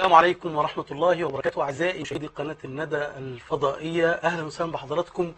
السلام عليكم ورحمة الله وبركاته أعزائي مشاهدي قناة الندى الفضائية أهلا وسهلا بحضراتكم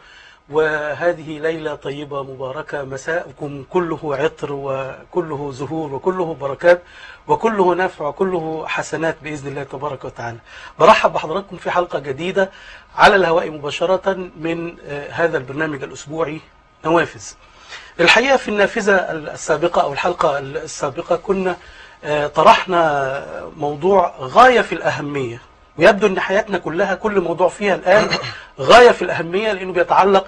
وهذه ليلة طيبة مباركة مساءكم كله عطر وكله زهور وكله بركات وكله نفع وكله حسنات بإذن الله تبارك وتعالى برحب بحضراتكم في حلقة جديدة على الهواء مباشرة من آه، هذا البرنامج الأسبوعي نوافذ الحقيقة في النافذة السابقة أو الحلقة السابقة كنا آه، طرحنا موضوع غاية في الأهمية ويبدو أن حياتنا كلها كل موضوع فيها الآن غاية في الأهمية لأنه بيتعلق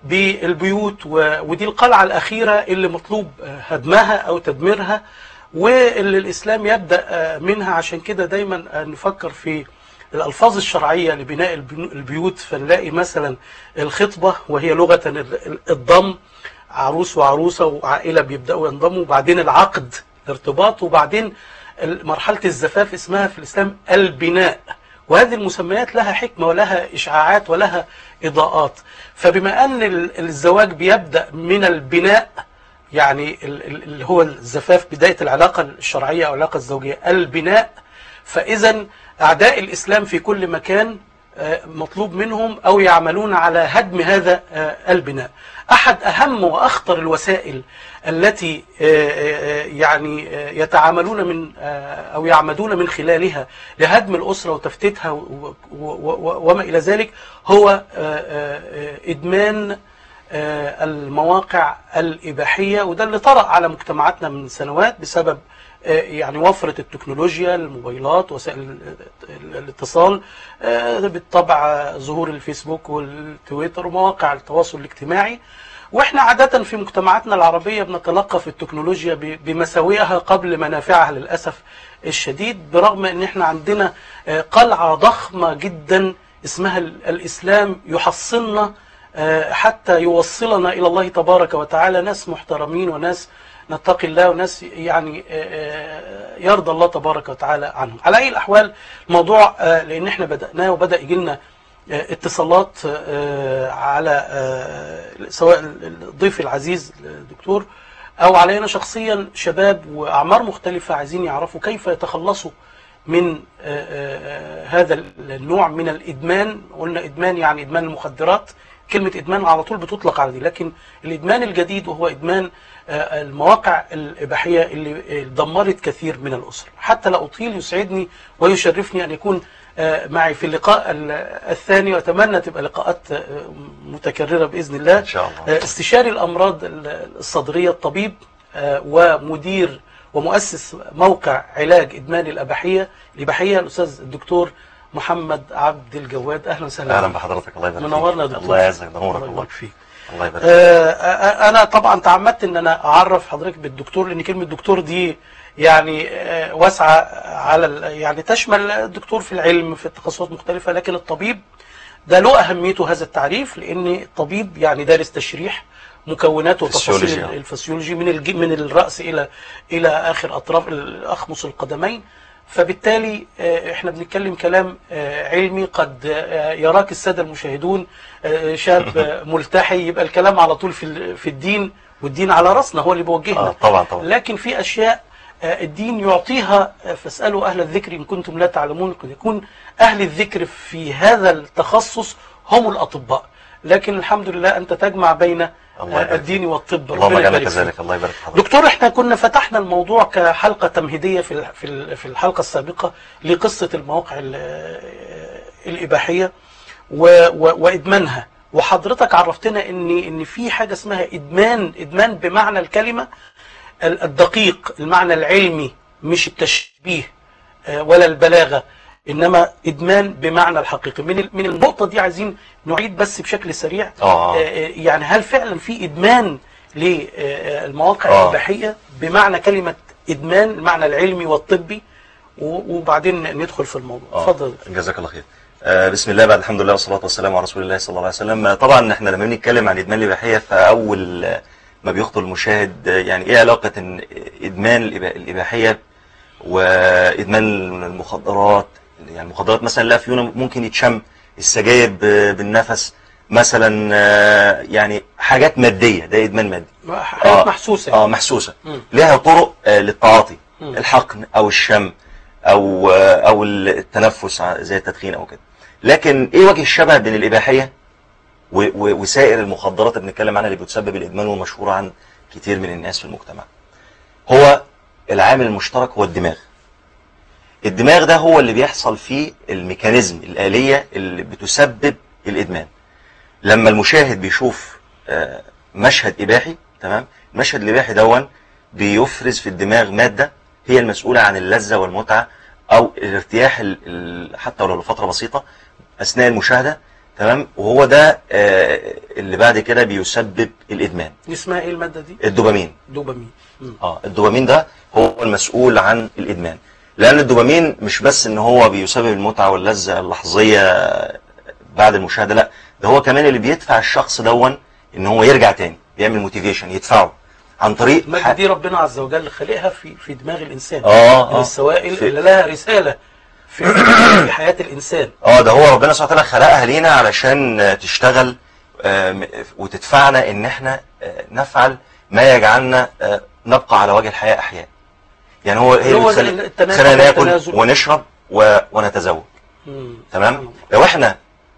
بالبيوت و- ودي القلعة الأخيرة اللي مطلوب آه، هدمها أو تدميرها واللي الإسلام يبدأ آه، منها عشان كده دايما آه، نفكر في الألفاظ الشرعية لبناء البنو- البيوت فنلاقي مثلا الخطبة وهي لغة ال- ال- الضم عروس وعروسة وعائلة بيبدأوا ينضموا وبعدين العقد ارتباط وبعدين مرحلة الزفاف اسمها في الإسلام البناء وهذه المسميات لها حكمة ولها إشعاعات ولها إضاءات فبما أن ال- الزواج بيبدأ من البناء يعني ال- ال- اللي هو الزفاف بداية العلاقة الشرعية أو العلاقة الزوجية البناء فإذا أعداء الإسلام في كل مكان آه، مطلوب منهم أو يعملون على هدم هذا آه، البناء أحد أهم وأخطر الوسائل التي آه، آه، يعني آه، يتعاملون من آه، أو يعمدون من خلالها لهدم الأسرة وتفتيتها و- و- و- وما إلى ذلك هو آه، آه، آه، إدمان آه، المواقع الإباحية وده اللي طرأ على مجتمعاتنا من سنوات بسبب آه، يعني وفرة التكنولوجيا الموبايلات وسائل ال- ال- الاتصال آه، بالطبع آه، ظهور الفيسبوك والتويتر ومواقع التواصل الاجتماعي واحنا عادة في مجتمعاتنا العربية بنتلقى في التكنولوجيا ب- بمساوئها قبل منافعها للأسف الشديد برغم ان احنا عندنا آه، قلعة ضخمة جدا اسمها ال- الإسلام يحصلنا آه، حتى يوصلنا إلى الله تبارك وتعالى ناس محترمين وناس نتقي الله وناس يعني آه، آه، يرضى الله تبارك وتعالى عنهم على أي الأحوال الموضوع آه، لأن احنا بدأناه وبدأ يجي لنا آه، اتصالات آه، على آه، سواء الضيف العزيز الدكتور أو علينا شخصيا شباب وأعمار مختلفة عايزين يعرفوا كيف يتخلصوا من آه، آه، هذا النوع من الإدمان قلنا إدمان يعني إدمان المخدرات كلمة إدمان على طول بتطلق على دي لكن الإدمان الجديد وهو إدمان آه، المواقع الإباحية اللي دمرت كثير من الأسر حتى لا أطيل يسعدني ويشرفني أن يكون آه، معي في اللقاء ال- الثاني وأتمنى تبقى لقاءات آه، متكررة بإذن الله إن شاء الله. آه، استشاري الأمراض ال- الصدرية الطبيب آه، ومدير ومؤسس موقع علاج إدمان الأباحية الإباحية الأستاذ الدكتور محمد عبد الجواد أهلا وسهلا اهلا بحضرتك الله يبارك فيك منورنا يا دكتور الله يعزك نورك الله الله يبارك فيك الله يبارك فيك آه، آه، انا طبعا تعمدت ان انا اعرف حضرتك بالدكتور لان كلمه دكتور دي يعني آه، واسعه على ال- يعني تشمل الدكتور في العلم في التخصصات مختلفه لكن الطبيب ده له اهميته هذا التعريف لان الطبيب يعني دارس تشريح مكونات وتفاصيل فسيولوجيا. الفسيولوجي من الج- من الراس الى الى اخر اطراف اخمص القدمين فبالتالي آه، احنا بنتكلم كلام آه، علمي قد آه، يراك الساده المشاهدون آه، شاب آه، ملتحي يبقى الكلام على طول في ال- في الدين والدين على راسنا هو اللي بيوجهنا آه طبعا طبعا لكن في اشياء آه، الدين يعطيها آه، فاسالوا اهل الذكر ان كنتم لا تعلمون قد يكون اهل الذكر في هذا التخصص هم الاطباء لكن الحمد لله انت تجمع بين الله آه، يبارك الدين والطب اللهم ربنا اجعلك يبارك فيك. كذلك الله يبارك في حضرتك دكتور احنا كنا فتحنا الموضوع كحلقة تمهيدية في ال- في ال- في الحلقة السابقة لقصة المواقع ال- الإباحية و- و- وإدمانها وحضرتك عرفتنا ان ان في حاجة اسمها إدمان إدمان بمعنى الكلمة ال- الدقيق المعنى العلمي مش التشبيه آه، ولا البلاغة إنما إدمان بمعنى الحقيقي من ال- من النقطة دي عايزين نعيد بس بشكل سريع آه. آه، يعني هل فعلا في إدمان للمواقع آه. الإباحية بمعنى كلمة إدمان المعنى العلمي والطبي و- وبعدين ندخل في الموضوع آه، اتفضل جزاك الله خير آه بسم الله بعد الحمد لله والصلاة والسلام على رسول الله صلى الله عليه وسلم آه، طبعا احنا لما بنتكلم عن ادمان الاباحية فاول آه، ما بيخطر المشاهد آه، يعني ايه علاقة إن ادمان الإبا- الاباحية وادمان المخدرات يعني المخدرات مثلا الافيون ممكن يتشم السجاير ب- بالنفس مثلا آه، يعني حاجات مادية ده ادمان مادي حاجات آه. محسوسة اه محسوسة مم. لها طرق آه للتعاطي مم. الحقن او الشم او او التنفس زي التدخين او كده لكن ايه وجه الشبه بين الاباحيه و- و- وسائر المخدرات اللي بنتكلم عنها اللي بتسبب الادمان والمشهوره عن كتير من الناس في المجتمع هو العامل المشترك هو الدماغ الدماغ ده هو اللي بيحصل فيه الميكانيزم الآلية اللي بتسبب الإدمان لما المشاهد بيشوف آه، مشهد إباحي تمام المشهد الإباحي دون بيفرز في الدماغ مادة هي المسؤولة عن اللذة والمتعة أو الارتياح ال- ال- حتى ولو لفترة بسيطة أثناء المشاهدة تمام وهو ده آه، اللي بعد كده بيسبب الإدمان اسمها ايه الماده دي الدوبامين دوبامين مم. اه الدوبامين ده هو المسؤول عن الادمان لان الدوبامين مش بس ان هو بيسبب المتعه واللذه اللحظيه بعد المشاهده لا ده هو كمان اللي بيدفع الشخص دون ان هو يرجع تاني بيعمل موتيفيشن يدفعه عن طريق الماده دي ربنا عز وجل خالقها في في دماغ الانسان اه من اه السوائل في- اللي لها رساله في في حياه الانسان اه ده هو ربنا سبحانه وتعالى خلقها لينا علشان آه، تشتغل آم، وتدفعنا ان احنا آه، نفعل ما يجعلنا آه، نبقى على وجه الحياه احياء يعني هو هي اللي هو اللي بتخلي- التناسل خلينا ناكل والتنازل. ونشرب و- ونتزوج مم. تمام لو احنا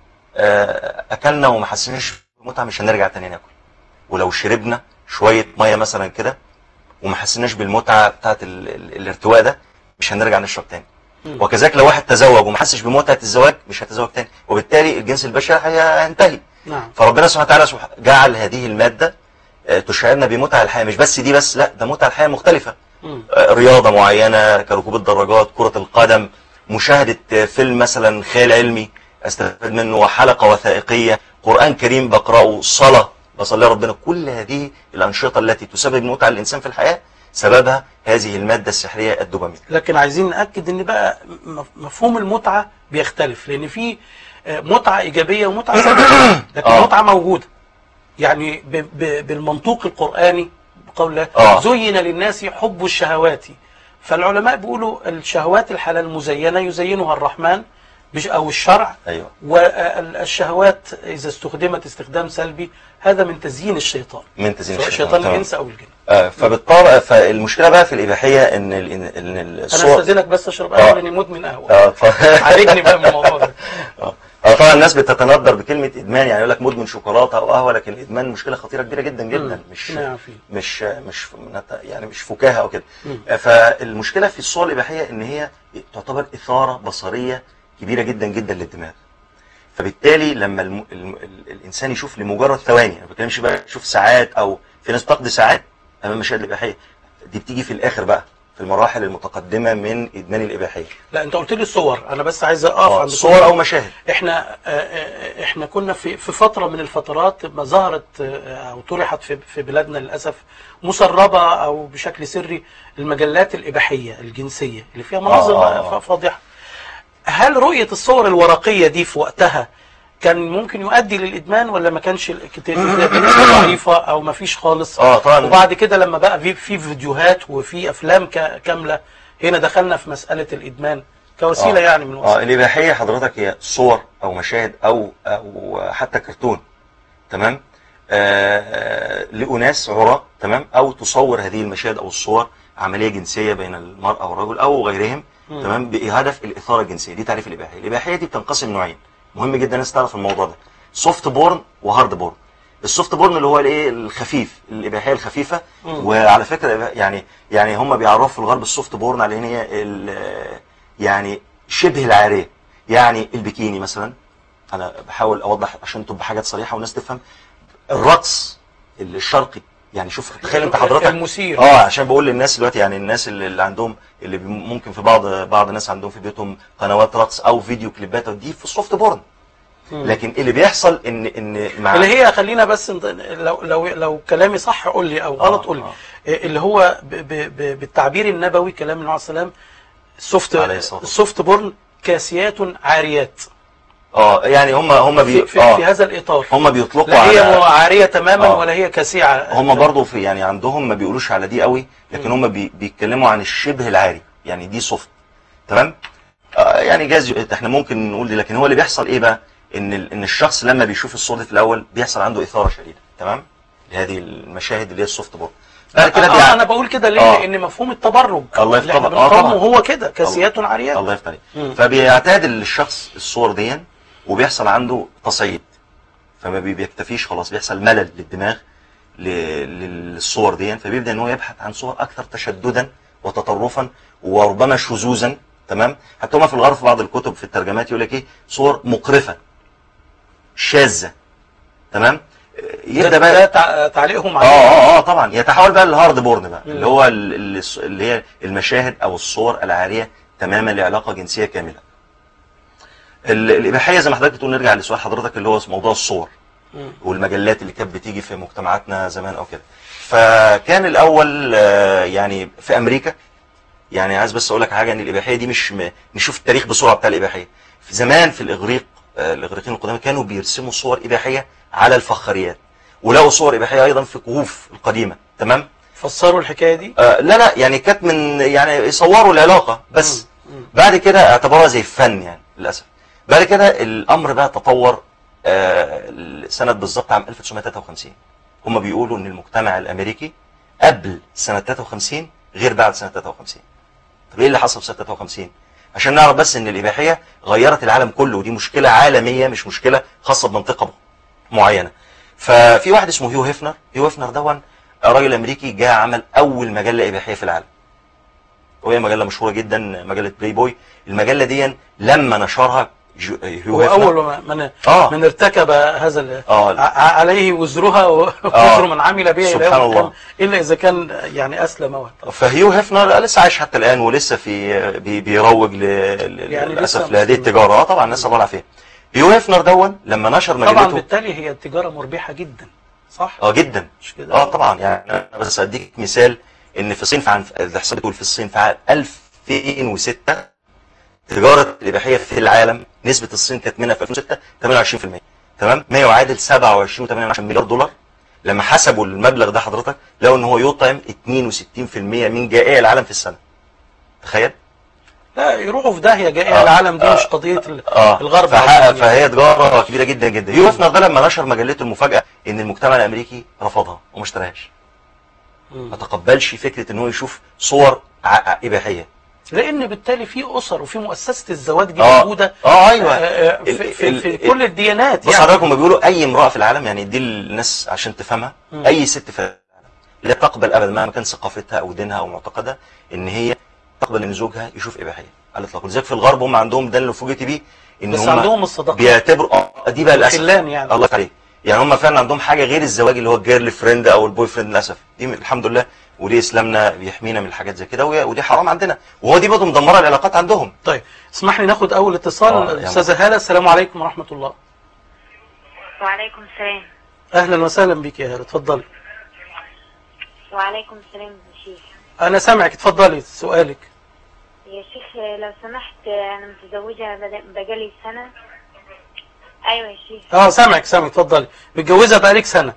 آه، اكلنا وما حسيناش بمتعه مش هنرجع تاني ناكل ولو شربنا شويه ميه مثلا كده وما حسيناش بالمتعه بتاعت ال- ال- الارتواء ده مش هنرجع نشرب تاني مم. وكذلك لو واحد تزوج وما حسش بمتعه الزواج مش هيتزوج تاني وبالتالي الجنس البشري هينتهي نعم فربنا سبحانه وتعالى سبح- جعل هذه الماده آه، تشعرنا بمتع الحياه مش بس دي بس لا ده متع الحياه مختلفه مم. رياضة معينة كركوب الدراجات كرة القدم مشاهدة فيلم مثلا خيال علمي استفاد منه حلقة وثائقية قرآن كريم بقرأه صلاة بصلي ربنا كل هذه الأنشطة التي تسبب متعة للإنسان في الحياة سببها هذه المادة السحرية الدوبامين لكن عايزين ناكد ان بقى م- مفهوم المتعه بيختلف لان في آه، متعه ايجابيه ومتعه سلبيه لكن آه. المتعه موجوده يعني ب ب بالمنطوق القراني بقول الله آه. زين للناس حب الشهوات فالعلماء بيقولوا الشهوات الحلال المزينه يزينها الرحمن بش- او الشرع أيوة والشهوات اذا استخدمت استخدام سلبي هذا من تزيين الشيطان من تزيين سواء الشيطان شيطان تمام. الانس او الجن آه فبالطبع فالمشكلة بقى في الإباحية إن ال- إن إن انا الصور استاذنك بس اشرب آه. قهوه لاني مدمن قهوه آه ف- عالجني بقى من الموضوع ده اه آه، طبعا الناس بتتندر بكلمه ادمان يعني يقول لك مدمن شوكولاته او قهوه لكن الادمان مشكله خطيره كبيره جدا جدا مم. مش نعم فيه. مش مش نت- يعني مش فكاهه او كده مم. آه، فالمشكله في الصور الاباحيه ان هي تعتبر اثاره بصريه كبيره جدا جدا للدماغ فبالتالي لما الم... الم... ال- الانسان يشوف لمجرد ثواني انا ما بتكلمش بقى يشوف ساعات او في ناس بتقضي ساعات امام المشاهد الاباحيه دي بتيجي في الاخر بقى في المراحل المتقدمه من ادمان الاباحيه لا انت قلت لي الصور انا بس عايز اقف آه، عند صور او مشاهد احنا آه، آه، احنا كنا في في فتره من الفترات ما ظهرت آه، او طرحت في في بلادنا للاسف مسربه او بشكل سري المجلات الاباحيه الجنسيه اللي فيها مناظر آه، آه، آه. ف- فاضحه هل رؤيه الصور الورقيه دي في وقتها كان ممكن يؤدي للادمان ولا ما كانش ال- كت- بنسبه ضعيفه او ما فيش خالص اه طبعا وبعد كده لما بقى في في فيديوهات وفي افلام ك- كامله هنا دخلنا في مساله الادمان كوسيله آه. يعني من اه وسائل الاباحيه حضرتك هي صور او مشاهد او او حتى كرتون تمام آه لاناس عراة تمام او تصور هذه المشاهد او الصور عمليه جنسيه بين المراه والرجل او غيرهم مم. تمام بهدف الاثاره الجنسيه دي تعريف الاباحيه الاباحيه دي بتنقسم نوعين مهم جدا الناس تعرف الموضوع ده سوفت بورن وهارد بورن السوفت بورن اللي هو الايه الخفيف الاباحيه الخفيفه مم. وعلى فكره يعني يعني هم بيعرفوا في الغرب السوفت بورن على ان هي ال- يعني شبه العاريه يعني البكيني مثلا انا بحاول اوضح عشان تبقى حاجات صريحه والناس تفهم الرقص الشرقي يعني شوف تخيل انت حضرتك المثير اه عشان بقول للناس دلوقتي يعني الناس اللي, اللي عندهم اللي بي- ممكن في بعض بعض الناس عندهم في بيوتهم قنوات رقص او فيديو كليبات دي في السوفت بورن مم. لكن اللي بيحصل ان ان مع اللي هي خلينا بس انت- لو لو لو كلامي صح قول لي او غلط آه، قول لي آه. اللي هو ب ب ب بالتعبير النبوي كلام النبي عليه السلام السوفت عليه الصلاة والسلام. السوفت بورن كاسيات عاريات اه يعني هم هم في, بي في, اه في هذا الاطار هم بيطلقوا لا هي على عاريه تماما آه. ولا هي كاسعه هم برضو في يعني عندهم ما بيقولوش على دي قوي لكن هم بي بيتكلموا عن الشبه العاري يعني دي سوفت تمام آه يعني جاز احنا ممكن نقول دي لكن هو اللي بيحصل ايه بقى ان ال- ان الشخص لما بيشوف الصوره دي في الاول بيحصل عنده اثاره شديده تمام لهذه المشاهد اللي هي السوفت بورن بعد كده آه بيع- انا بقول كده ليه آه. لان مفهوم التبرج الله اللي احنا يفتح- آه بنقاومه طبعا. هو كده كاسيات عاريات الله يفتح عليك مم. فبيعتاد الشخص الصور دي وبيحصل عنده تصعيد فما بي- بيكتفيش خلاص بيحصل ملل للدماغ ل- للصور دي فبيبدا ان هو يبحث عن صور اكثر تشددا وتطرفا وربما شذوذا تمام حتى هما في الغرب في بعض الكتب في الترجمات يقول لك ايه صور مقرفه شاذه تمام يبدا ده, بقى ده تع- تعليقهم اه عليه اه اه طبعا يتحول بقى للهارد بورن بقى مم. اللي هو ال- ال- اللي هي المشاهد او الصور العاريه تماما لعلاقه جنسيه كامله. ال- الاباحيه زي ما حضرتك بتقول نرجع لسؤال حضرتك اللي هو موضوع الصور مم. والمجلات اللي كانت بتيجي في مجتمعاتنا زمان او كده. فكان الاول آه، يعني في امريكا يعني عايز بس اقول لك حاجه ان الاباحيه دي مش م- نشوف التاريخ بسرعه بتاع الاباحيه. في زمان في الاغريق آه، الاغريقيين القدامى كانوا بيرسموا صور اباحيه على الفخاريات ولقوا صور اباحيه ايضا في كهوف القديمه تمام؟ فسروا الحكايه دي آه لا لا يعني كانت من يعني يصوروا العلاقه بس مم. مم. بعد كده اعتبروها زي فن يعني للاسف بعد كده الامر بقى تطور آه سنه بالظبط عام 1953 هم بيقولوا ان المجتمع الامريكي قبل سنه 53 غير بعد سنه 53 طب ايه اللي حصل في سنه 53 عشان نعرف بس ان الاباحيه غيرت العالم كله ودي مشكله عالميه مش مشكله خاصه بمنطقه معينه ففي واحد اسمه هيو هيفنر هيو هيفنر دون راجل امريكي جاء عمل اول مجله اباحيه في العالم وهي مجله مشهوره جدا مجله بلاي بوي المجله دي لما نشرها جو- هيو هو هيفنر اول ما- من اه من ارتكب هذا ال- اه ع- عليه وزرها ووزر من عمل بها إلى سبحان يوم الله. القيامة، الا اذا كان يعني اسلم وقت فهيو هيفنر لسه عايش حتى الان ولسه في بي بيروج ل... ل- يعني للاسف لسه لهذه مسلم. التجاره اه طبعا نسال الله العافيه هيو هيفنر دون لما نشر طبعا مجلته بالتالي هي التجاره مربحه جدا صح اه جدا مش كده اه طبعا يعني انا بس اديك مثال ان في الصين في عام الاحصائيه بتقول في الصين في عام 2006 تجاره الاباحيه في العالم نسبه الصين كانت منها في 2006 28% تمام ما يعادل 27.8 مليار دولار لما حسبوا المبلغ ده حضرتك لقوا ان هو يطعم 62% من جائع العالم في السنه تخيل لا يروحوا في داهيه جائع آه، العالم دي آه، مش قضيه ال- اه الغرب فح- عاوزين فهي تجاره كبيره جدا جدا يو هيفنر ده لما نشر مجلته المفاجاه ان المجتمع الامريكي رفضها وما اشتراهاش مم. ما تقبلش فكره ان هو يشوف صور ع- ع- اباحيه لان بالتالي في اسر وفي مؤسسه الزواج دي اه موجوده اه ايوه آه، آه، في, ال- في, ال- في ال- كل الديانات بص يعني حضرتك هما بيقولوا اي امراه في العالم يعني دي الناس عشان تفهمها مم. اي ست في العالم لا تقبل ابدا مهما كان ثقافتها او دينها او معتقدها ان هي تقبل ان زوجها يشوف اباحيه على الاطلاق ولذلك في الغرب هم عندهم ده اللي فوجئت بيه ان بس هم عندهم الصداقه بيعتبروا اه دي بقى للاسف خلان يعني الله عليك يعني هم فعلا عندهم حاجه غير الزواج اللي هو الجيرل فريند او البوي فريند للاسف دي من- الحمد لله ودي اسلامنا بيحمينا من الحاجات زي كده وهي- ودي حرام عندنا وهو دي برضه مدمره العلاقات عندهم طيب اسمح لي ناخد اول اتصال آه، يلا. استاذه هاله السلام عليكم ورحمه الله وعليكم السلام اهلا وسهلا بك يا هاله اتفضلي وعليكم السلام يا شيخ انا سامعك اتفضلي سؤالك يا شيخ لو سمحت انا متزوجة بد- بقالي سنة ايوه يا شيخ اه سامعك سامعك اتفضلي متجوزه بقالك سنه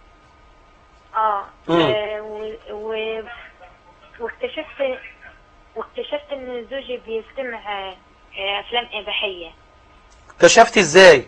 اه مم. آه، و... و... واكتشفت واكتشفت ان زوجي بيستمع آه، آه، افلام اباحية اكتشفتي ازاي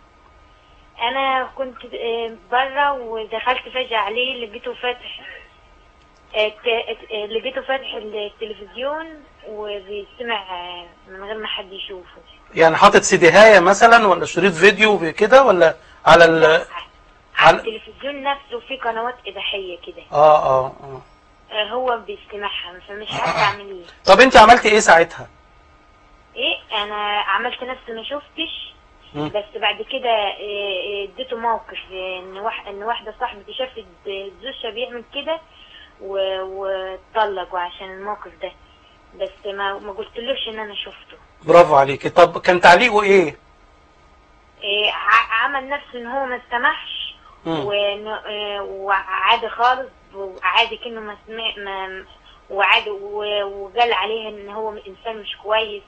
انا كنت آه، برا ودخلت فجأة عليه لقيته فاتح آه، ت- آه، لقيته فاتح التلفزيون وبيستمع آه، من غير ما حد يشوفه يعني حاطط سيديهايه مثلا ولا شريط فيديو كده ولا على ال على على- التلفزيون نفسه في قنوات إباحية كده اه اه اه آه، هو بيستمعها فمش عارفة أعمل إيه طب انت عملتي ايه ساعتها إيه أنا عملت نفسي ما شفتش مم. بس بعد كده آه، آه، اديته موقف آه، إن واحد إن واحدة صاحبتي شافت زوجها بيعمل كده و- واتطلقوا عشان الموقف ده بس ما ما قلتلوش إن أنا شفته برافو عليكي طب كان تعليقه ايه إيه، ع- عمل نفسه إن هو ما استمعش مم. وإنه- آه، وعادي خالص وعادي كأنه ما سمع ما وعادي و- وقال عليه ان هو انسان مش كويس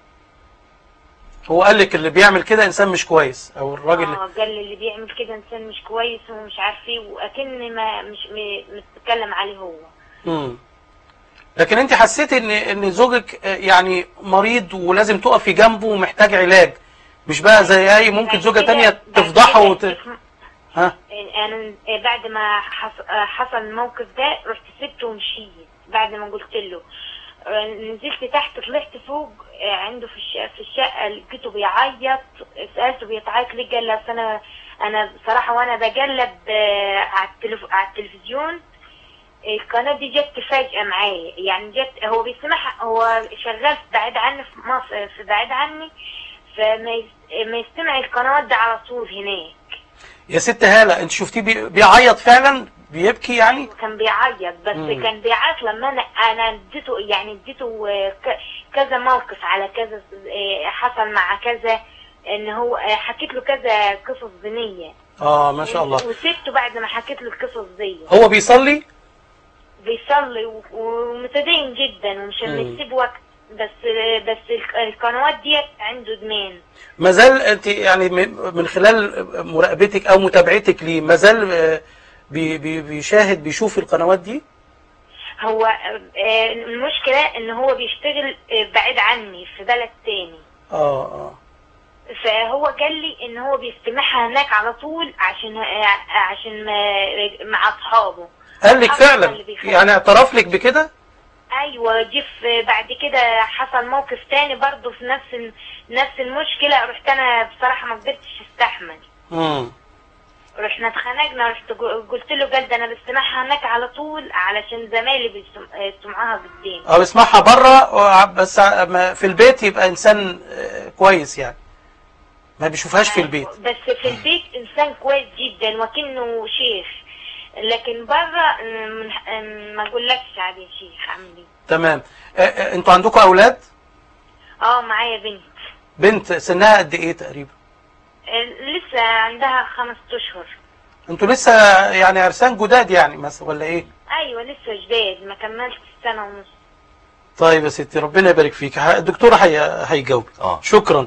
هو قال لك اللي بيعمل كده انسان مش كويس او الراجل اللي... اه قال لي اللي بيعمل كده انسان مش كويس ومش عارف ايه واكن ما مش م- متكلم عليه هو مم. لكن انت حسيتي ان ان زوجك آه، يعني مريض ولازم تقفي جنبه ومحتاج علاج مش بقى زي اي ممكن بعد زوجة كده- تانية بعد تفضحه كده وت... الشيخ- ها انا بعد ما حص- حصل الموقف ده رحت سبته ومشيت بعد ما قلت له نزلت تحت طلعت فوق عنده في الشقه في الشقه لقيته بيعيط سالته بيتعيط ليه قال لي أصل انا انا بصراحه وانا بقلب آه، على التلف- على التلفزيون القناه دي جت فجاه معايا يعني جت هو بيسمعها هو شغال في بعيد عني في مصر في بعيد عني فما يس- ما يستمع القنوات دي على طول هناك يا ست هالة انت شفتيه بي- بيعيط فعلا بيبكي يعني كان بيعيط بس مم. كان بيعيط لما انا انا اديته يعني اديته آه، ك- كذا موقف على كذا آه، حصل مع كذا ان هو آه، حكيت له كذا قصص دينيه اه ما شاء الله وسبته بعد ما حكيت له القصص دي هو بيصلي بيصلي و- ومتدين جدا ومش مم. بيسيب وقت بس آه، بس الق- القنوات ديت عنده ادمان ما زال انت يعني من من خلال مراقبتك او متابعتك ليه ما زال آه، بي- بي- بيشاهد بيشوف القنوات دي هو آه، المشكله ان هو بيشتغل آه، بعيد عني في بلد تاني اه اه فهو قال لي ان هو بيستمعها هناك على طول عشان عشان ما- مع اصحابه قال لك أصلاً فعلا اللي بيخاف. يعني اعترف لك بكده ايوه جه في- بعد كده حصل موقف تاني برضه في نفس ال- نفس المشكله رحت انا بصراحه ما قدرتش استحمل امم رحنا اتخانقنا رحت جو- قلت له قال ده انا بسمعها هناك على طول علشان زمايلي بيسم- بيسمعوها قدامي او يسمعها بره بس ع- ما- في البيت يبقى انسان آه، كويس يعني ما بيشوفهاش في البيت بس في البيت انسان كويس جدا وكأنه شيخ لكن بره م- ما اقولكش عليه شيخ عمي تمام آه، آه، انتوا عندكم اولاد اه معايا بنت بنت سنها قد ايه تقريبا آه، لسه عندها خمس اشهر انتوا لسه يعني عرسان جداد يعني مثلا ولا ايه ايوه لسه جداد ما كملتش سنه ونص طيب يا ستي ربنا يبارك فيك ه- الدكتور هي... هيجاوب اه شكرا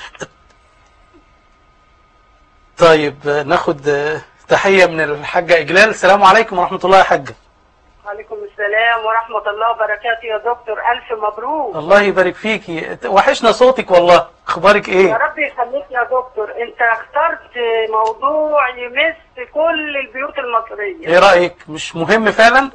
طيب آه، ناخد آه، تحية من الحاجة إجلال السلام عليكم ورحمة الله يا حاجة وعليكم السلام ورحمة الله وبركاته يا دكتور ألف مبروك الله يبارك فيكي وحشنا صوتك والله اخبارك يا ايه رب يخليك يا دكتور أنت اخترت موضوع يمس كل البيوت المصرية ايه رأيك مش مهم فعلا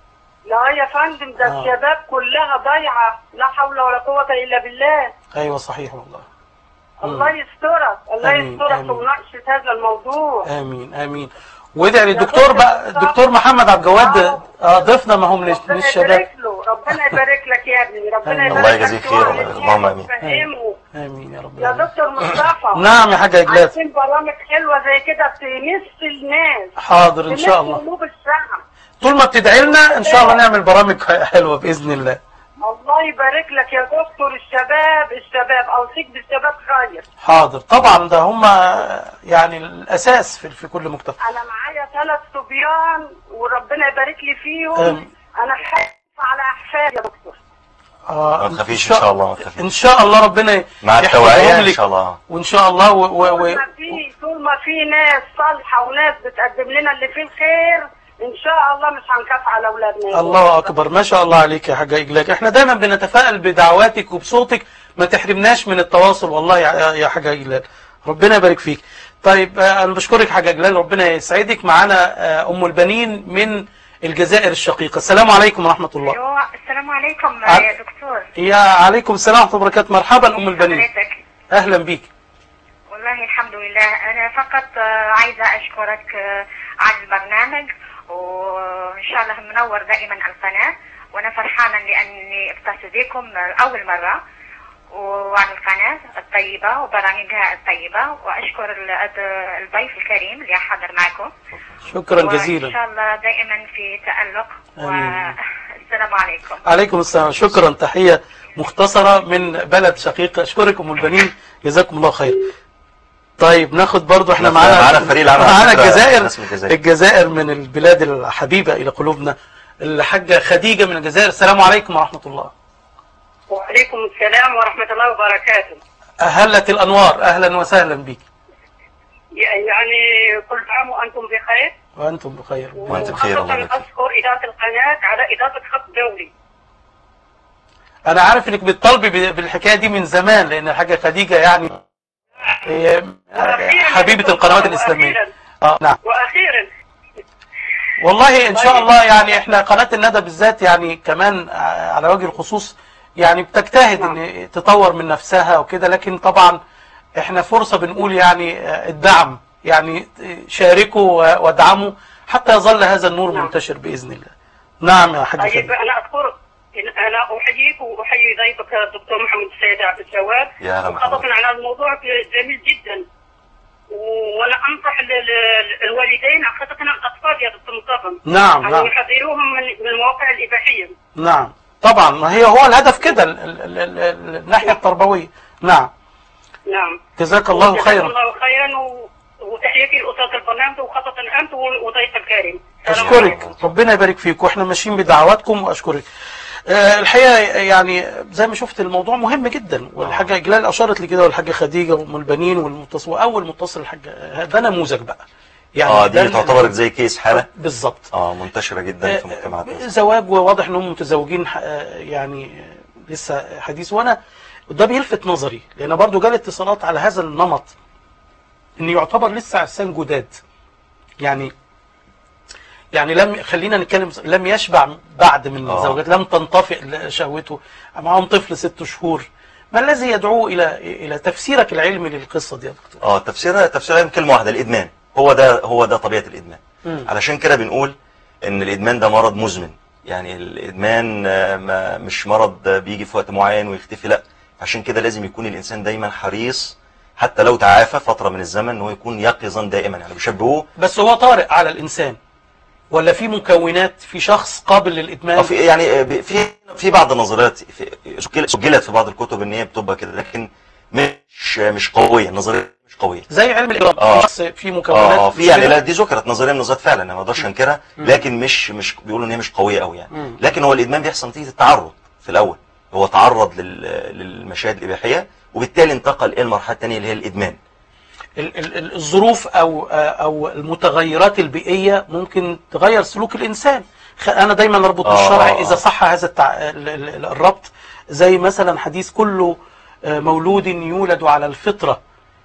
لا يا فندم ده آه. الشباب كلها ضايعة لا حول ولا قوة إلا بالله ايوه صحيح والله الله يسترك الله آمين، يسترك آمين. في مناقشة هذا الموضوع امين امين وادعي للدكتور بقى الدكتور محمد عبد الجواد آه، ضيفنا ما هم للش- ربنا للشباب يبارك له ربنا يبارك لك يا ابني ربنا آمين. يبارك الله لك يجازيك في خير وعي اللهم آمين. وتفهمه. امين يا رب يا العالمين. دكتور مصطفى نعم يا حاجة إجلال عايزين برامج حلوة زي كده تمس الناس حاضر ان شاء تمس الله قلوب الشعب طول ما بتدعي لنا ان شاء الله نعمل برامج حلوة باذن الله الله يبارك لك يا دكتور الشباب الشباب اوصيك بالشباب خير حاضر طبعا ده هم يعني الاساس في في كل مجتمع انا معايا ثلاث صبيان وربنا يبارك لي فيهم آمين. انا خايف على احفادي يا دكتور آه ما تخافيش ان شاء الله ما تخافيش ان شاء الله ربنا مع يحفظهم التوعية ان لك. شاء الله وان شاء الله و... و... طول و... ما في طول ما في ناس صالحه وناس بتقدم لنا اللي فيه الخير ان شاء الله مش هنخاف على اولادنا يا الله دكتور. اكبر ما شاء الله عليك يا حاجة إجلاك احنا دايما بنتفائل بدعواتك وبصوتك ما تحرمناش من التواصل والله يا يا حاجة إجلال ربنا يبارك فيك طيب آه، انا بشكرك حاجة إجلال ربنا يسعدك معانا آه، ام البنين من الجزائر الشقيقة السلام عليكم ورحمة الله ايوه السلام عليكم ع- يا دكتور يا عليكم السلام ورحمة الله وبركاته مرحبا ام البنين حضرتك اهلا بيك والله الحمد لله انا فقط آه، عايزه اشكرك آه، على البرنامج وان شاء الله منور دائما القناه وانا فرحانه لاني اتصلت بكم اول مره وعن القناه الطيبه وبرامجها الطيبه واشكر ال- الضيف الكريم اللي حاضر معكم شكرا وان جزيلا شاء الله دائما في تالق آمين. والسلام عليكم عليكم السلام شكرا تحية مختصرة من بلد شقيق أشكرك أم البنين جزاكم الله خير طيب ناخد برضو احنا احنا معانا معانا فريق العمل على معانا فكرة، الجزائر ناس من الجزائر. الجزائر من البلاد الحبيبة إلى قلوبنا الحاجة خديجة من الجزائر السلام عليكم ورحمة الله وعليكم السلام ورحمة الله وبركاته أهلت الأنوار أهلا وسهلا بك يعني كل عام وأنتم بخير وأنتم بخير وأنت بخير، الله وخاصة يبارك فيك. أشكر إدارة القناة على إضافة خط دولي أنا عارف إنك بتطالبي ب- بالحكاية دي من زمان لأن الحاجة خديجة يعني هي حبيبة القنوات الإسلامية اه نعم واخيرا والله ان شاء الله يعني احنا قناه الندى بالذات يعني كمان آه، على وجه الخصوص يعني بتجتهد ان تطور من نفسها وكده لكن طبعا احنا فرصه بنقول يعني آه، الدعم يعني شاركوا و- وادعموا حتى يظل هذا النور نعم. منتشر باذن الله. نعم يا حاج طيب خالد. انا اذكر انا احييك واحيي ضيفك الدكتور محمد السيد عبد الجواد يا هلا وخاصه مرحبا. على الموضوع جميل جدا وانا انصح ال- ال- الوالدين خاصه الاطفال يا دكتور مصطفى نعم ان نعم يحذروهم من من المواقع الاباحيه نعم طبعا ما هي هو الهدف كده ال- ال- ال- ال- الناحيه التربويه. نعم نعم جزاك الله جزاكم خيرا. الله خيرا و... وتحياتي لاسره البرنامج وخاصه انت وضيف الكريم السلام اشكرك عليكم. ربنا يبارك فيك واحنا ماشيين بدعواتكم واشكرك آه، الحقيقه يعني زي ما شفت الموضوع مهم جدا والحاجه اجلال اشارت لكده والحاجه خديجه وام البنين والمتصل واول متصل الحاجه ده نموذج بقى يعني اه ده دي تعتبر زي كيس حالة بالظبط اه منتشرة جدا في آه، مجتمعاتنا زواج وواضح انهم متزوجين آه، يعني آه، لسه حديث وانا ده بيلفت نظري لان برضو جالي اتصالات على هذا النمط ان يعتبر لسه عرسان جداد يعني يعني لم خلينا نتكلم لم يشبع بعد من آه. زوجات لم تنطفئ شهوته معهم طفل ست شهور ما الذي يدعو الى الى تفسيرك العلمي للقصه دي يا دكتور؟ اه تفسيرها تفسيرها يمكن كلمة واحدة الادمان هو ده هو ده طبيعة الادمان مم. علشان كده بنقول ان الادمان ده مرض مزمن يعني الادمان آه، ما مش مرض آه، بيجي في وقت معين ويختفي لا عشان كده لازم يكون الانسان دايما حريص حتى لو تعافى فترة من الزمن ان هو يكون يقظا دائما يعني بيشبهوه بس هو طارئ على الانسان ولا في مكونات في شخص قابل للادمان أو في يعني آه، ب- في في بعض النظريات في سجل- سجلت في بعض الكتب ان هي بتبقى كده لكن مش مش قوية النظرية مش قوية زي علم الاجرام آه. شخص في مكونات اه في مش يعني كده؟ لا دي ذكرت نظريه من النظريات فعلا انا ما اقدرش انكرها لكن مش مش بيقولوا ان هي مش قويه قوي يعني مم. لكن هو الادمان بيحصل نتيجه التعرض في الاول هو تعرض لل- للمشاهد الاباحيه وبالتالي انتقل الى المرحله الثانيه اللي هي الادمان ال- ال- ال- الظروف او او المتغيرات البيئيه ممكن تغير سلوك الانسان خ- انا دايما اربط آه، بالشرع آه، اذا آه. صح هذا التع... ال- ال- ال- الربط زي مثلا حديث كل آه، مولود يولد على الفطره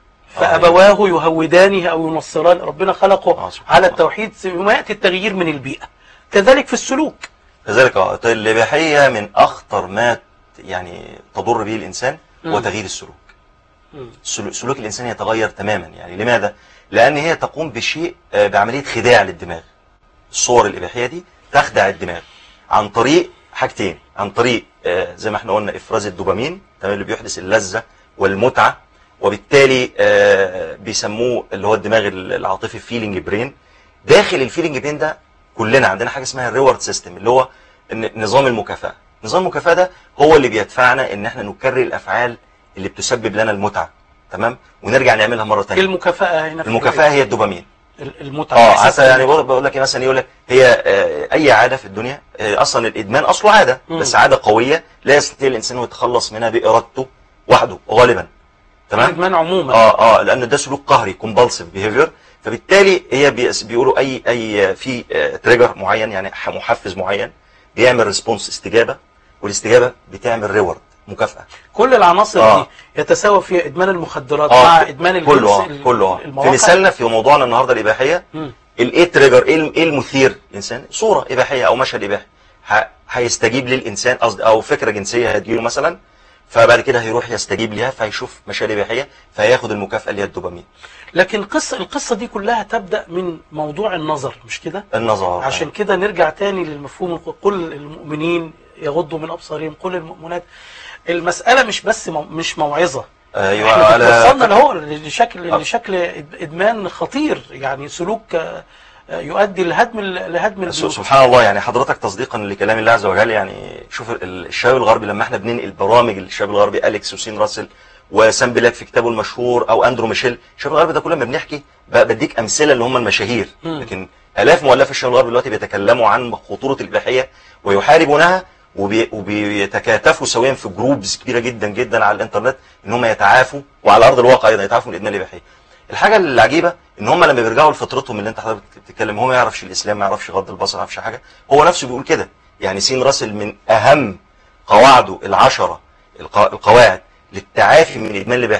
فابواه يهودانه او ينصران ربنا خلقه آه، سبحان على الله. التوحيد ثم ياتي التغيير من البيئه كذلك في السلوك كذلك اه الاباحيه من اخطر ما يعني تضر به الانسان هو مم. تغيير السلوك مم. سلو- سلوك الانسان يتغير تماما يعني لماذا لان هي تقوم بشيء آه، بعمليه خداع للدماغ الصور الاباحيه دي تخدع الدماغ عن طريق حاجتين عن طريق آه، زي ما احنا قلنا افراز الدوبامين تمام اللي بيحدث اللذه والمتعه وبالتالي آه، بيسموه اللي هو الدماغ العاطفي فيلينج برين داخل الفيلينج برين ده كلنا عندنا حاجه اسمها الريورد سيستم اللي هو الن- نظام المكافاه نظام المكافاه ده هو اللي بيدفعنا ان احنا نكرر الافعال اللي بتسبب لنا المتعه تمام ونرجع نعملها مره ايه ثانيه المكافاه هنا في المكافاه هي الدوبامين ال- المتعه اه إحساس حتى يعني بقول بقول لك إيه مثلا يقول لك هي آه، اي عاده في الدنيا آه، اصلا الادمان اصله عاده مم. بس عاده قويه لا يستطيع الانسان أن يتخلص منها بارادته وحده غالبا تمام الادمان عموما اه اه لان ده سلوك قهري كومبالسيف بيهيفير فبالتالي هي بيس- بيقولوا اي اي في تريجر معين يعني ح- محفز معين بيعمل ريسبونس استجابه والاستجابه بتعمل ريورد مكافاه كل العناصر آه. دي يتساوى فيها ادمان المخدرات اه مع ادمان الجنس كله اه ال- كله اه في المواقع. مثالنا في موضوعنا النهارده الاباحيه مم. الايه تريجر ايه الم- ايه المثير الانسان صوره اباحيه او مشهد اباحي ه- هيستجيب للانسان قصدي او فكره جنسيه هتجيله مثلا فبعد كده هيروح يستجيب ليها فيشوف مشاهد اباحيه فياخد المكافاه اللي هي الدوبامين لكن القصه القصه دي كلها تبدا من موضوع النظر مش كده النظر عشان كده نرجع تاني للمفهوم الق- قل المؤمنين يغضوا من ابصارهم قل المؤمنات المساله مش بس مو مش موعظه ايوه احنا على وصلنا له لشكل آه. لشكل إد- ادمان خطير يعني سلوك آه، آه، يؤدي لهدم ال- لهدم س- البيوت سبحان الله يعني حضرتك تصديقا لكلام الله عز وجل يعني شوف ال- الشباب الغربي لما احنا بننقل برامج الشباب الغربي اليكس وسين راسل وسام بلاك في كتابه المشهور او اندرو ميشيل الشباب الغربي ده كل ما بنحكي ب- بديك امثله اللي هم المشاهير مم. لكن الاف مؤلفه الشباب الغربي دلوقتي بيتكلموا عن خطوره الاباحيه ويحاربونها وبي- وبيتكاتفوا سويا في جروبز كبيره جدا جدا على الانترنت ان هم يتعافوا وعلى ارض الواقع ايضا يتعافوا من الادمان الاباحيه الحاجه العجيبه ان هم لما بيرجعوا لفطرتهم اللي انت حضرتك بتتكلم هو ما يعرفش الاسلام ما يعرفش غض البصر ما يعرفش حاجه هو نفسه بيقول كده يعني سين راسل من اهم قواعده العشره الق- القواعد للتعافي من الادمان الاباحيه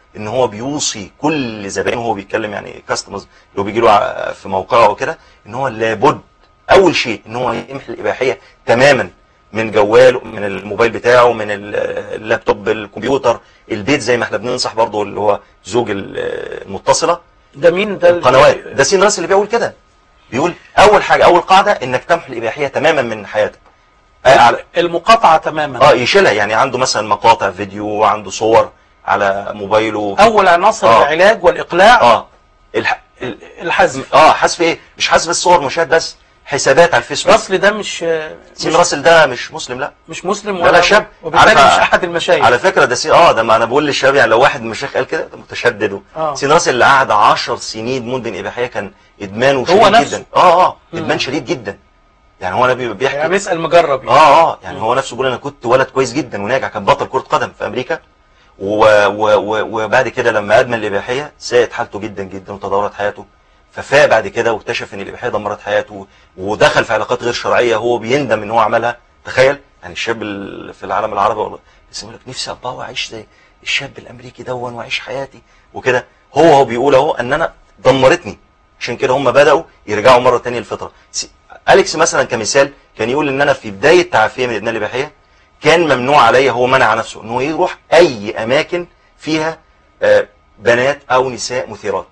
ان هو بيوصي كل زبائنه وهو بيتكلم يعني كاستمرز لو بيجي له في موقعه او كده ان هو لابد اول شيء ان هو يمحي الاباحيه تماما من جواله من الموبايل بتاعه من ال- اللابتوب الكمبيوتر البيت زي ما احنا بننصح برضه اللي هو زوج ال- المتصله ده مين ده ال- القنوات ده سين راس اللي بيقول كده بيقول اول حاجه اول قاعده انك تمحي الاباحيه تماما من حياتك آه على- المقاطعه تماما اه يشيلها يعني عنده مثلا مقاطع فيديو عنده صور على موبايله اول عناصر آه. العلاج والاقلاع اه الح... ال- الحذف اه حذف ايه مش حذف الصور مشاهد بس حسابات على الفيسبوك راسل ده مش سين مش, راسل ده مش مسلم لا مش مسلم لا لا شاب وبالتالي عارف- مش احد المشايخ على فكره ده سين اه ده ما انا بقول للشباب يعني لو واحد من المشايخ قال كده ده متشدد و- آه. سين راسل اللي قعد 10 سنين مدمن اباحيه كان ادمانه شديد نفسه. جدا اه اه مم. ادمان شديد جدا يعني هو انا بي- بيحكي يعني بيسال مجرب يعني. اه اه يعني هو نفسه بيقول انا كنت ولد كويس جدا وناجح كان بطل كرة قدم في امريكا و و و وبعد كده لما ادمن الاباحيه ساءت حالته جدا جدا وتدهورت حياته ففاق بعد كده واكتشف ان الاباحيه دمرت حياته ودخل في علاقات غير شرعيه هو بيندم ان هو عملها تخيل يعني الشاب ال- في العالم العربي والله بس يقول لك نفسي ابقى واعيش زي الشاب الامريكي دون واعيش حياتي وكده هو هو بيقول اهو ان انا دمرتني عشان كده هم بداوا يرجعوا مره تانية للفطره س- اليكس مثلا كمثال كان يقول ان انا في بدايه تعافيه من الادمان الاباحيه كان ممنوع عليا هو منع نفسه ان هو يروح اي اماكن فيها آه، بنات او نساء مثيرات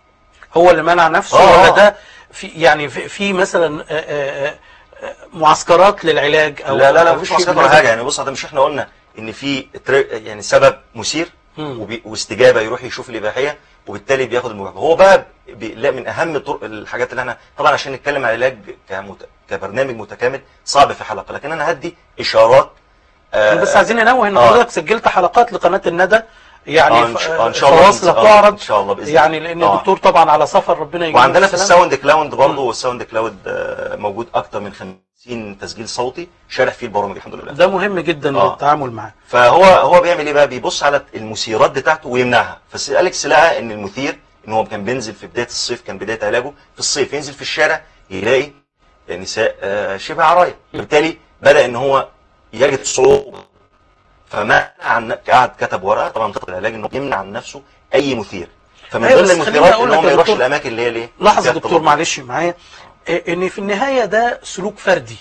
هو اللي منع نفسه آه. ولا ده في يعني في, في مثلا آه، آه، آه، معسكرات للعلاج او لا لا لا أو مفيش شيء معسكرات من ولا هذا؟ حاجه يعني بص ده مش احنا قلنا ان في تر- يعني سبب مثير مم. وبي- واستجابه يروح يشوف الاباحيه وبالتالي بياخد المجابه هو بقى بي- لا من اهم الطرق الحاجات اللي احنا طبعا عشان نتكلم عن العلاج كمت... كبرنامج متكامل صعب في حلقه لكن انا هدي اشارات آه، بس عايزين ننوه ان آه. حضرتك سجلت حلقات لقناه الندى يعني آه، إن ف- شاء- آه، إن شاء الله فواصل آه، هتعرض إن شاء الله بإذن يعني الله. لان آه. الدكتور طبعا على سفر ربنا يجيبه وعندنا في السلامة. الساوند كلاود برضه والساوند كلاود آه، موجود اكتر من 50 تسجيل صوتي شارح فيه البرامج الحمد لله ده مهم جدا آه. للتعامل معاه فهو هو بيعمل ايه بقى بيبص على المثيرات بتاعته ويمنعها بس اليكس لقى ان المثير ان هو كان بينزل في بدايه الصيف كان بدايه علاجه في الصيف ينزل في الشارع يلاقي نساء آه، شبه عرايا بالتالي بدا ان هو يجد صعوبه فمنع عن قعد كتب ورقه طبعا خطه العلاج انه يمنع عن نفسه اي مثير فمن أيوة، ضمن بس خليني المثيرات أقول ان لك هو ما يا يروحش دكتور، الاماكن اللي هي الايه لحظه فيها دكتور اختلاط. معلش معايا إيه، ان في النهايه ده سلوك فردي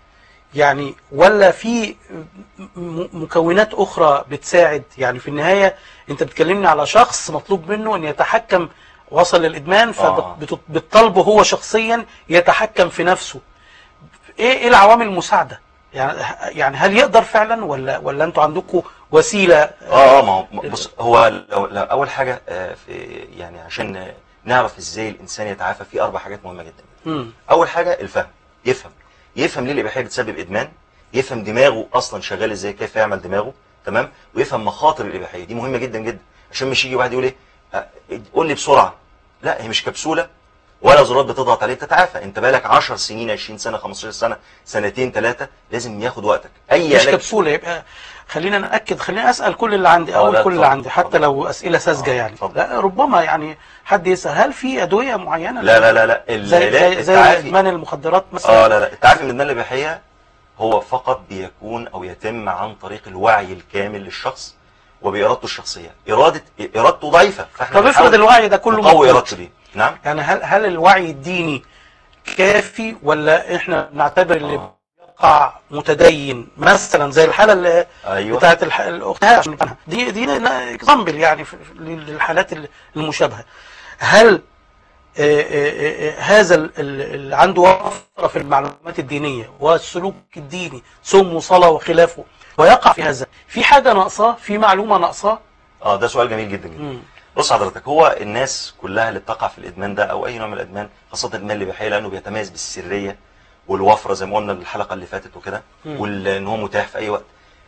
يعني ولا في م- مكونات اخرى بتساعد يعني في النهايه انت بتكلمني على شخص مطلوب منه ان يتحكم وصل للادمان آه. فبتطالبه هو شخصيا يتحكم في نفسه ايه ايه العوامل المساعده يعني يعني هل يقدر فعلا ولا ولا انتوا عندكم وسيله اه اه ما هو بص هو لو لو اول حاجه آه، في يعني عشان آه، نعرف ازاي الانسان يتعافى في اربع حاجات مهمه جدا مم. اول حاجه الفهم يفهم يفهم ليه الاباحيه بتسبب ادمان يفهم دماغه اصلا شغال ازاي كيف يعمل دماغه تمام ويفهم مخاطر الاباحيه دي مهمه جدا جدا عشان مش يجي واحد يقول ايه آه، قول لي بسرعه لا هي مش كبسوله ولا زرار بتضغط عليه تتعافى انت بقالك 10 سنين 20 سنه 15 سنه سنتين ثلاثه لازم ياخد وقتك اي مش علاج كبسوله يبقى خلينا ناكد خلينا اسال كل اللي عندي آه، اول لا، كل اللي اتفضل، عندي حتى اتفضل. لو اسئله ساذجه آه، يعني اتفضل. لا ربما يعني حد يسال هل في ادويه معينه لا لا لا لا زي العلاج- زي, زي التعافي- ادمان المخدرات مثلا اه لا لا التعافي من الادمان الاباحيه هو فقط بيكون او يتم عن طريق الوعي الكامل للشخص وبارادته الشخصيه اراده ارادته ضعيفه فاحنا طب افرض بنحاول الوعي ده كله نقوي موجود. ارادته دي نعم يعني هل هل الوعي الديني كافي ولا احنا نعتبر اللي آه. بيقع متدين مثلا زي الحاله اللي ايوه بتاعت الح... الاخت هاش دي دي اكزامبل يعني في- في- للحالات المشابهه هل آه، آه، آه، هذا ال- ال- اللي عنده وفره في المعلومات الدينيه والسلوك الديني صوم وصلاه وخلافه ويقع في هذا في حاجه ناقصاه في معلومه ناقصاه اه ده سؤال جميل جدا جدا مم. بص حضرتك هو الناس كلها اللي بتقع في الادمان ده او اي نوع من الادمان خاصه الادمان الاباحيه لانه بيتميز بالسريه والوفره زي ما قلنا الحلقه اللي فاتت وكده مم. وان هو متاح في اي وقت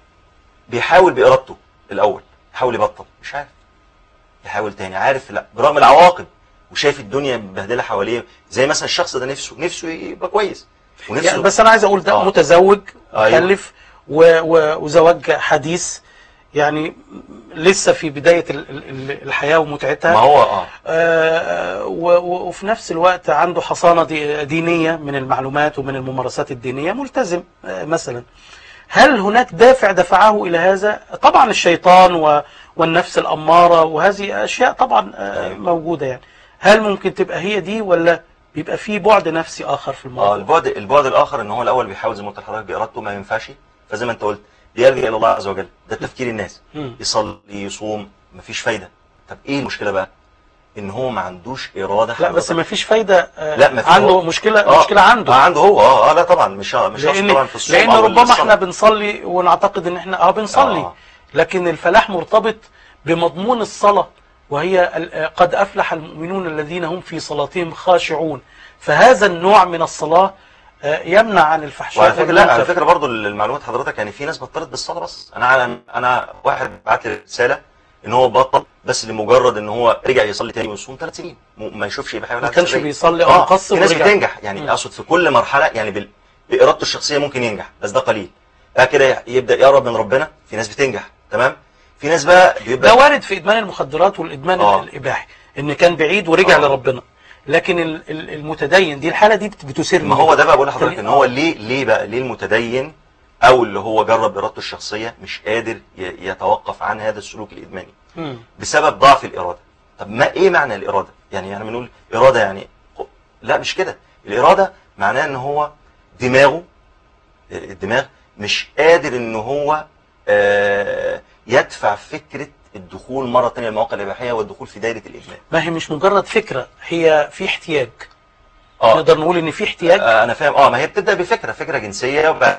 بيحاول بارادته الاول يحاول يبطل مش عارف يحاول تاني عارف لا برغم العواقب وشايف الدنيا مبهدله حواليه زي مثلا الشخص ده نفسه نفسه يبقى كويس ونفسه يعني بس انا عايز اقول ده آه. متزوج أيوة. مخلف و- و- وزواج حديث يعني لسه في بدايه ال- ال- الحياه ومتعتها ما هو اه آه، و- و- وفي نفس الوقت عنده حصانة دي- دينية من المعلومات ومن الممارسات الدينية ملتزم آه، مثلا هل هناك دافع دفعه إلى هذا طبعا الشيطان و... والنفس الأمارة وهذه أشياء طبعا آه، أيوة. موجودة يعني هل ممكن تبقى هي دي ولا بيبقى في بعد نفسي آخر في اه الموضوع البعد البعد الاخر ان هو الاول بيحاول زي ما قلت لحضرتك بارادته ما ينفعش فزي ما انت قلت بيلجا الى الله عز وجل ده تفكير الناس مم. يصلي يصوم مفيش فايده طب ايه المشكله بقى ان هو ما عندوش اراده لا بس حضرتك. ما فيش فايدة آه، لا، ما في عنده هو- مشكلة آه، مشكلة عنده اه عنده هو اه اه لا طبعا مش مش هقصد لان طبعا في الصوم لان أو ربما الصلاة. احنا بنصلي ونعتقد ان احنا اه بنصلي آه. لكن الفلاح مرتبط بمضمون الصلاة وهي ال- قد افلح المؤمنون الذين هم في صلاتهم خاشعون فهذا النوع من الصلاة آه، يمنع عن الفحشاء وعلى فكره لا على والمنكر. فكره برضو المعلومات حضرتك يعني في ناس بطلت بالصلاه بس انا انا انا واحد بعت لي رساله ان هو بطل بس لمجرد ان هو رجع يصلي تاني ويصوم ثلاث سنين م- ما يشوفش يبقى ما كانش بيصلي او اه مقصر في ناس ورجع. بتنجح يعني مم. اقصد في كل مرحله يعني بال... بارادته الشخصيه ممكن ينجح بس ده قليل بعد كده يبدا يقرب من ربنا في ناس بتنجح تمام في ناس بقى بيبدا ده وارد في ادمان المخدرات والادمان آه. الاباحي ان كان بعيد ورجع آه. لربنا لكن ال- ال- المتدين دي الحالة دي بت- بتثير ما هو ده بقى بقول لحضرتك يعني- ان هو ليه ليه بقى ليه المتدين او اللي هو جرب ارادته الشخصيه مش قادر ي- يتوقف عن هذا السلوك الادماني مم. بسبب ضعف الاراده طب ما ايه معنى الاراده يعني احنا بنقول اراده يعني لا مش كده الاراده معناه ان هو دماغه الدماغ مش قادر ان هو آه، يدفع فكره الدخول مره ثانيه المواقع الاباحيه والدخول في دايره الادمان ما هي مش مجرد فكرة هي في احتياج اه نقدر نقول ان في احتياج آه، انا فاهم اه ما هي بتبدا بفكره فكره جنسيه وبعد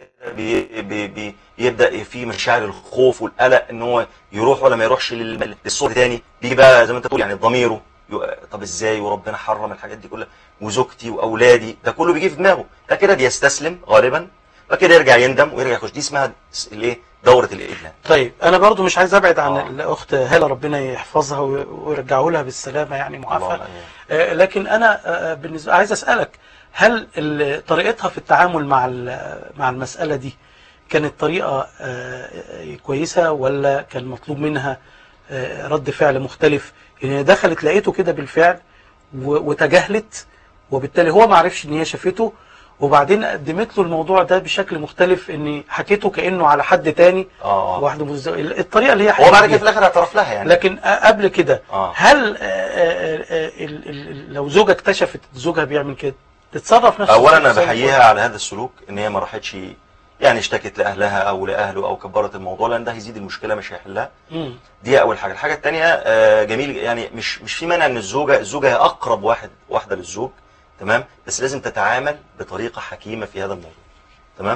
بي بي بي يبدا في مشاعر الخوف والقلق ان هو يروح ولا ما يروحش لل- للصوت تاني بيجي بقى زي ما انت تقول يعني ضميره يو- طب ازاي وربنا حرم الحاجات دي كلها وزوجتي واولادي ده كله بيجي في دماغه ده كده بيستسلم غالبا فكده يرجع يندم ويرجع يخش دي اسمها س- الايه دوره الادمان طيب انا برضو مش عايز ابعد عن آه. الاخت هاله ربنا يحفظها وي- ويرجعه لها بالسلامه يعني معافى الله آه، لكن انا آه، بالنسبه عايز اسالك هل ال- طريقتها في التعامل مع ال- مع المساله دي كانت طريقه آه، كويسه ولا كان مطلوب منها آه، رد فعل مختلف يعني دخلت لقيته كده بالفعل و- وتجاهلت وبالتالي هو ما عرفش ان هي شافته وبعدين قدمت له الموضوع ده بشكل مختلف ان حكيته كانه على حد تاني اه واحده مز... الطريقه اللي هي هو حكت بعد كده بيها. في الاخر اعترف لها يعني لكن آه، قبل كده آه. هل آه، آه، آه، ال- ال- لو زوجة اكتشفت زوجها بيعمل كده تتصرف نفس اولا انا التصرف؟ بحييها على هذا السلوك ان هي ما راحتش يعني اشتكت لاهلها او لاهله او كبرت الموضوع لان ده هيزيد المشكله مش هيحلها مم. دي اول حاجه الحاجه الثانيه آه، جميل يعني مش مش في مانع ان الزوجه الزوجه هي اقرب واحد واحده للزوج تمام بس لازم تتعامل بطريقه حكيمه في هذا الموضوع تمام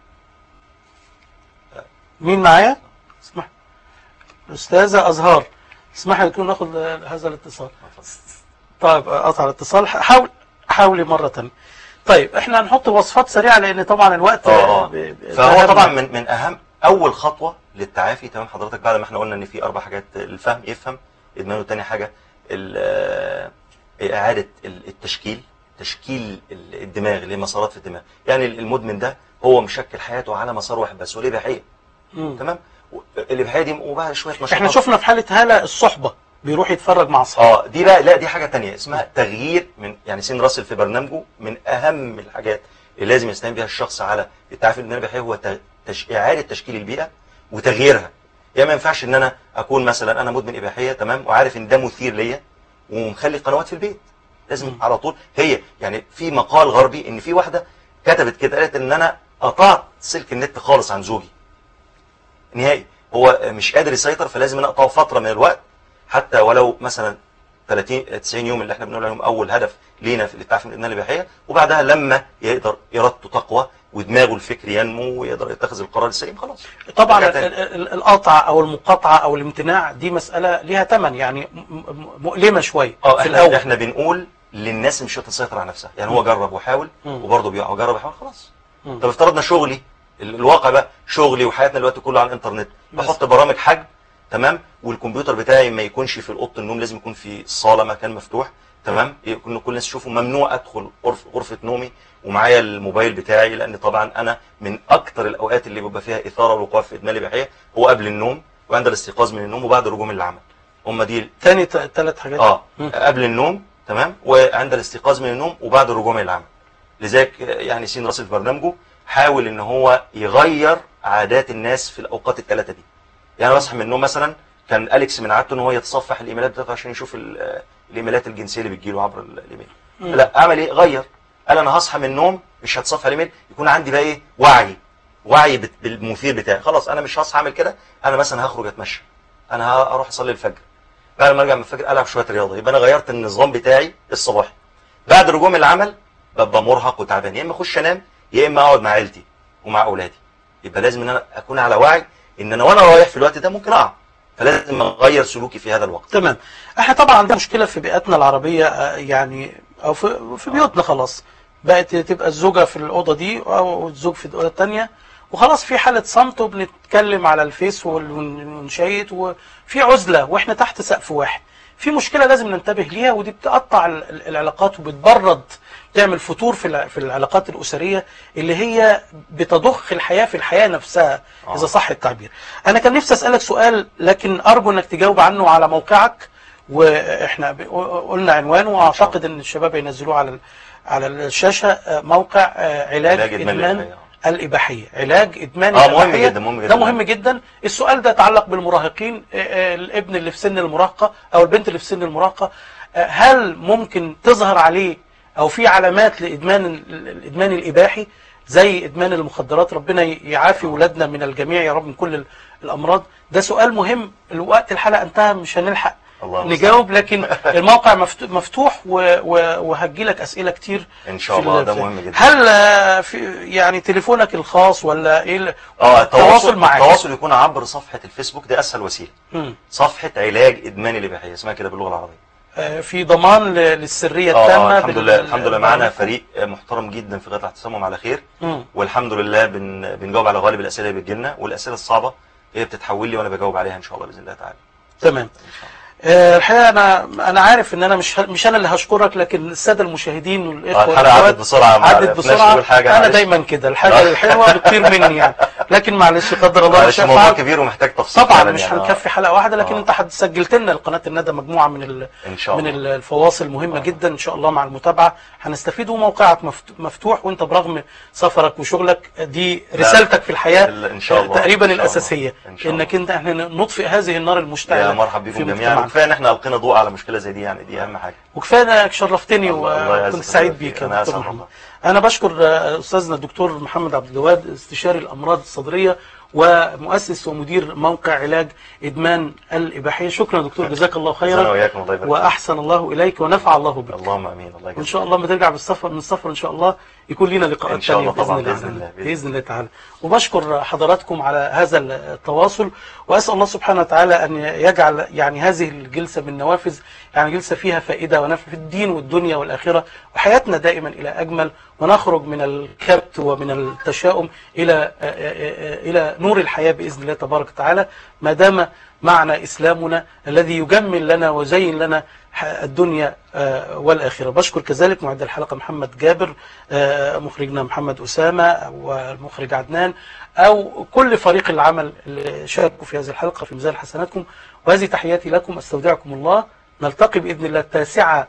مين معايا؟ اسمح أستاذة أزهار اسمح لي ناخد آه، هذا الاتصال طيب آه، قطع الاتصال حاول حاولي مرة تانية طيب احنا هنحط وصفات سريعة لأن طبعا الوقت اه اه ب- ب- فهو ذهبنا. طبعا من من اهم اول خطوه للتعافي تمام حضرتك بعد ما احنا قلنا ان في اربع حاجات الفهم يفهم ادمانه تاني حاجه ال- آه، اعاده ال- التشكيل تشكيل ال- الدماغ اللي هي مسارات في الدماغ يعني المدمن ده هو مشكل حياته على مسار واحد بس والاباحيه مم. تمام و- الاباحيه دي وبعد شويه نشاطات احنا شفنا في حالة هالة الصحبة بيروح يتفرج مع أصحابه اه دي بقى لا دي حاجه تانية اسمها تغيير من يعني سين راسل في برنامجه من اهم الحاجات اللي لازم يستعين بها الشخص على التعافي من الاباحيه هو ت- تش... اعاده تشكيل البيئه وتغييرها يعني ما ينفعش ان انا اكون مثلا انا مدمن اباحيه تمام وعارف ان ده مثير ليا ومخلي قنوات في البيت لازم مم. على طول هي يعني في مقال غربي ان في واحده كتبت كده قالت ان انا قطعت سلك النت خالص عن زوجي نهائي هو مش قادر يسيطر فلازم انا اقطعه فتره من الوقت حتى ولو مثلا 30 90 يوم اللي احنا بنقول عليهم اول هدف لينا في التعافي من الادمان الاباحيه وبعدها لما يقدر ارادته تقوى ودماغه الفكري ينمو ويقدر يتخذ القرار السليم خلاص طبعا رجع ال- تاني. ال- ال- القطع او المقاطعه او الامتناع دي مساله ليها ثمن يعني م- م- مؤلمه شويه اه في احنا الاول احنا بنقول للناس مش هتسيطر على نفسها يعني هو جرب وحاول مم. وبرضه بيقع وجرب وحاول خلاص مم. طب افترضنا شغلي ال- الواقع بقى شغلي وحياتنا دلوقتي كله على الانترنت بس. بحط برامج حجم تمام والكمبيوتر بتاعي ما يكونش في اوضه النوم لازم يكون في الصاله مكان مفتوح تمام يكون كل الناس يشوفوا ممنوع ادخل غرف غرفه نومي ومعايا الموبايل بتاعي لان طبعا انا من اكتر الاوقات اللي بيبقى فيها اثاره ووقوع في ادمان الاباحيه هو قبل النوم وعند الاستيقاظ من النوم وبعد الرجوع من العمل هم دي تاني ثلاث حاجات اه مم. قبل النوم تمام وعند الاستيقاظ من النوم وبعد الرجوع من العمل لذلك آه، يعني سين راسل في برنامجه حاول ان هو يغير عادات الناس في الاوقات الثلاثه دي يعني أنا بصحى من النوم مثلا كان اليكس من عادته ان هو يتصفح الايميلات بتاعته عشان يشوف ال- الايميلات الجنسيه اللي بتجيله عبر ال- الايميل مم. لا اعمل ايه غير قال انا هصحى من النوم مش هتصفح الايميل يكون عندي بقى ايه وعي وعي بت- بالمثير بتاعي خلاص انا مش هصحى اعمل كده انا مثلا هخرج اتمشى انا هروح اصلي الفجر بعد ما ارجع من الفجر العب شويه رياضه يبقى انا غيرت النظام بتاعي الصباحي بعد رجوع من العمل ببقى مرهق وتعبان يا اما اخش انام يا اما اقعد مع عيلتي ومع اولادي يبقى لازم ان انا اكون على وعي ان انا وانا رايح في الوقت ده ممكن اقع فلازم اغير سلوكي في هذا الوقت تمام احنا طبعا عندنا مشكله في بيئتنا العربيه آه، يعني او في, في بيوتنا خلاص بقت تبقى الزوجه في الاوضه دي او الزوج في الاوضه الثانيه وخلاص في حاله صمت وبنتكلم على الفيس وال- ونشيت وفي عزله واحنا تحت سقف واحد في مشكله لازم ننتبه ليها ودي بتقطع ال- ال- العلاقات وبتبرد تعمل فتور في الع- في العلاقات الاسريه اللي هي بتضخ الحياه في الحياه نفسها اذا صح التعبير. انا كان نفسي اسالك سؤال لكن ارجو انك تجاوب عنه على موقعك واحنا ب- قلنا عنوانه واعتقد ان الشباب ينزلوه على ال- على الشاشه آه، موقع آه، علاج علاج إدمان ادمان الإباحية. الاباحيه علاج ادمان آه، مهم الإباحية. جدا، مهم ده جدا. مهم جدا السؤال ده يتعلق بالمراهقين آه، آه، الابن اللي في سن المراهقه او البنت اللي في سن المراهقه آه، هل ممكن تظهر عليه او في علامات لادمان ال- الادمان الاباحي زي ادمان المخدرات ربنا ي- يعافي ولادنا من الجميع يا رب من كل ال- الامراض ده سؤال مهم الوقت الحلقه انتهى مش هنلحق الله نجاوب لكن الموقع مفتو- مفتوح وهجي لك اسئله كتير ان شاء في الله ال- ده في- مهم جدا هل آه، في يعني تليفونك الخاص ولا ايه ال- اه التواصل التواصل معاك التواصل يكون عبر صفحه الفيسبوك ده اسهل وسيله مم. صفحه علاج ادمان الاباحيه اسمها كده باللغه العربيه آه، في ضمان ل- للسريه اه التامه الحمد بال- لله الحمد لله معانا بالبرنامج. فريق محترم جدا في غايه الاعتصام على خير مم. والحمد لله بن بنجاوب على غالب الاسئله اللي بتجيلنا والاسئله الصعبه هي بتتحول لي وانا بجاوب عليها ان شاء الله باذن الله تعالى تمام ان شاء الله آه، الحقيقه انا انا عارف ان انا مش ه- مش انا اللي هشكرك لكن الساده المشاهدين والاخوه آه، الحلقه والأخوات عدت بسرعه ما عدت عرفناش بسرعه نقول حاجه انا معلش. دايما كده الحاجه الحلوه بتطير مني يعني لكن معلش قدر الله معلش شاء الموضوع فعل. كبير ومحتاج تفصيل طبعا فعلاً مش يعني. آه. هنكفي حلقه واحده لكن آه. انت حد سجلت لنا لقناه الندى مجموعه من ال... ان شاء من الله ال- الفواصل مهمه جدا ان شاء الله مع المتابعه هنستفيد وموقعك مفت- مفتوح وانت برغم سفرك وشغلك دي رسالتك في الحياه لا، إن شاء الله. تقريبا إن شاء الله. الاساسيه إن شاء الله. انك انت احنا نطفئ هذه النار المشتعله يا مرحب في بكم جميعا مجتمعنا. وكفايه ان احنا القينا ضوء على مشكله زي دي يعني دي اهم حاجه وكفايه انك شرفتني الله- الله يعزك وكنت سعيد ويبارك بيك فيك. يا أنا دكتور أسعد محمد والله. انا بشكر آه، استاذنا الدكتور محمد عبد الجواد استشاري الامراض الصدريه ومؤسس ومدير موقع علاج ادمان الاباحيه شكرا دكتور جزاك الله انا خيرا وياكم الله يبارك واحسن الله اليك ونفع الله فيك. بك اللهم امين الله وان يجزاك شاء الله لما ترجع بالسفر من السفر ان شاء الله يكون لنا لقاءات إن شاء تانية الله طبعاً، باذن بإذن الله الله، باذن الله تعالى وبشكر حضراتكم على هذا التواصل واسال الله سبحانه وتعالى ان يجعل يعني هذه الجلسه من نوافذ يعني جلسه فيها فائده ونفع في الدين والدنيا والاخره وحياتنا دائما الى اجمل ونخرج من الكبت ومن التشاؤم الى الى نور الحياه باذن الله تبارك وتعالى ما دام معنا اسلامنا الذي يجمل لنا ويزين لنا الدنيا آه، والآخرة بشكر كذلك معد الحلقة محمد جابر آه، مخرجنا محمد أسامة والمخرج عدنان أو كل فريق العمل اللي شاركوا في هذه الحلقة في ميزان حسناتكم وهذه تحياتي لكم استودعكم الله نلتقي بإذن الله التاسعة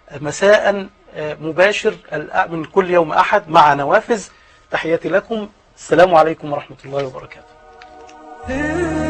مساء آه، مباشر الأ- من كل يوم أحد مع نوافذ تحياتي لكم السلام عليكم ورحمة الله وبركاته